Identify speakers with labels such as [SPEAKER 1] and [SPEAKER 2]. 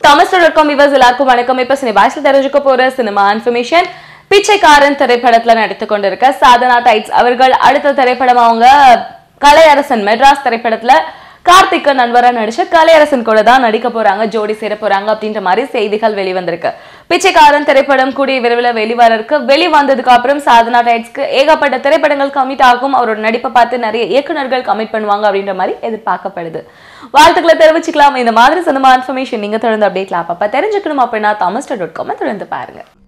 [SPEAKER 1] Thomas dot com viewers எல்லாருக்கும் வணக்கம் இப்ப சினி பாய்ஸ்ல தெரிஞ்சுக்க போற சினிமா இன்ஃபர்மேஷன் பிச்சைக்காரன் திரைப்படத்துல நடித்து கொண்டிருக்க சாதனா டைட்ஸ் அவர்கள் அடுத்த திரைப்படம் அவங்க கலையரசன் மெட்ராஸ் திரைப்படத்துல கார்த்திக்கு நண்பரா நடிச்ச கலையரசன் கூட தான் நடிக்க போறாங்க ஜோடி சேர போறாங்க அப்படின்ற மாதிரி செய்திகள் வெளிவந்திருக்கு பிச்சைக்காரன் திரைப்படம் கூடிய விரைவில் வெளிவர இருக்கு வெளிவந்ததுக்கு அப்புறம் சாதனா டைட்ஸ்க்கு ஏகப்பட்ட திரைப்படங்கள் கமிட் ஆகும் அவரோட நடிப்பை பார்த்து நிறைய இயக்குனர்கள் கமிட் பண்ணுவாங்க அப்படின்ற மாதிரி எதிர்பார்க்கப்படுது வாழ்த்துக்களை தெரிவிச்சுக்கலாம் இந்த மாதிரி சினிமா இன்ஃபர்மேஷன் நீங்க தொடர்ந்து அப்டேட்ல அப்பப்ப தெரிஞ்சுக்கணும் அப்படின்னா தாமஸ் டாட் காம் தொடர்ந்து பாருங்க